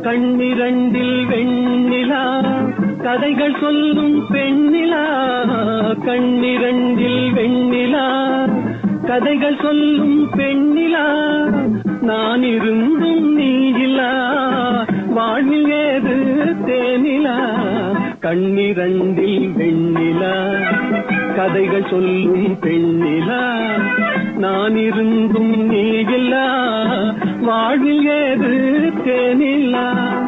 கண்ணிரண்டில் வெண்ணிலா கதைகள் சொல்லும் பெண்ணிலா கண்ணிரண்டில் வெண்ணிலா கதைகள் சொல்லும் பெண்ணிலா நான் இருந்தும் நீயிலா வாழ்வில் ஏது தேனிலா கண்ணிரண்டில் வெண்ணிலா கதைகள் சொல்லும் பெண்ணிலா நான் இருந்தும் நீயிலா வாழ்வில் ஏது தேனிலா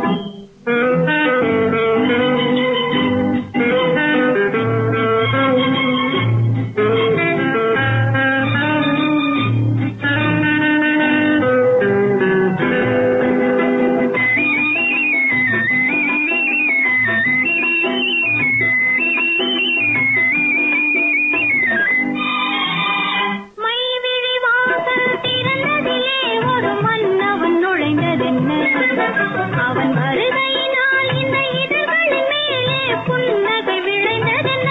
மைவிழி வாசல் திறந்ததிலே ஒரு மன்னவன் நுழைந்ததென்ன அவன் வருகையினால் இந்த இதழ்களின் மேலே புன்னகை விளைந்ததென்ன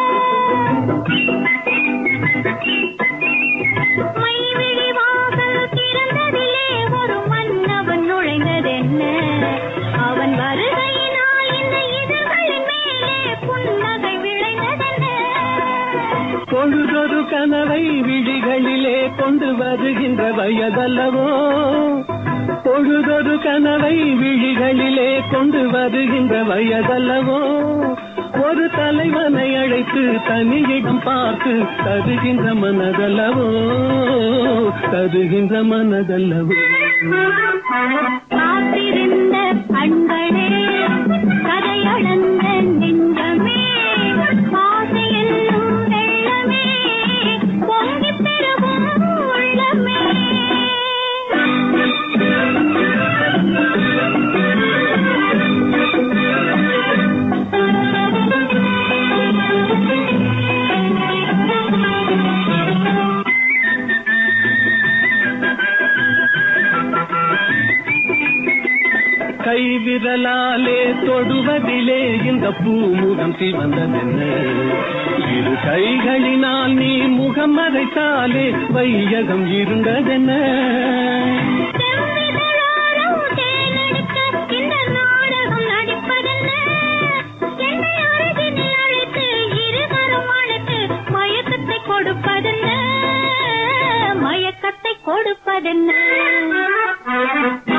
மைவிழி வாசல் திறந்ததிலே ஒரு மன்னவன் நுழைந்ததென்ன அவன் வருகையினால் இந்த இதழ்களின் மேலே புன்னகை விளைந்ததென்ன பொழுதொரு கனவை விழிகளிலே கொண்டு வருகின்ற வயதல்லவோ பொழுதொரு கனவை விழிகளிலே கொண்டு வருகின்ற வயதல்லவோ ஒரு தலைவனை அழைத்து தனியிடம் பார்த்து தருகின்ற மனதல்லவோ தருகின்ற மனதல்லவோ காத்திருந்த கண்களே கதையளந்த நெஞ்சமே ஆசை என்னும் வெள்ளமே பொங்கிப் பெருகும் உள்ளமே கைவிரலாலே தொடுவதிலே இந்த பூமுகம் சிவந்ததென்ன இரு கைகளினால் நீ முகம் மறைத்தாலே வையகம் இருந்ததென்ன செவ்விதழாரம் தேனெடுக்க இந்த நாடகம் நடிப்பதென்ன? என்னை அருகினில் அழைத்து இருவரும் அழைத்து மயக்கத்தை கொடுப்பதென்ன மயக்கத்தை கொடுப்பதென்ன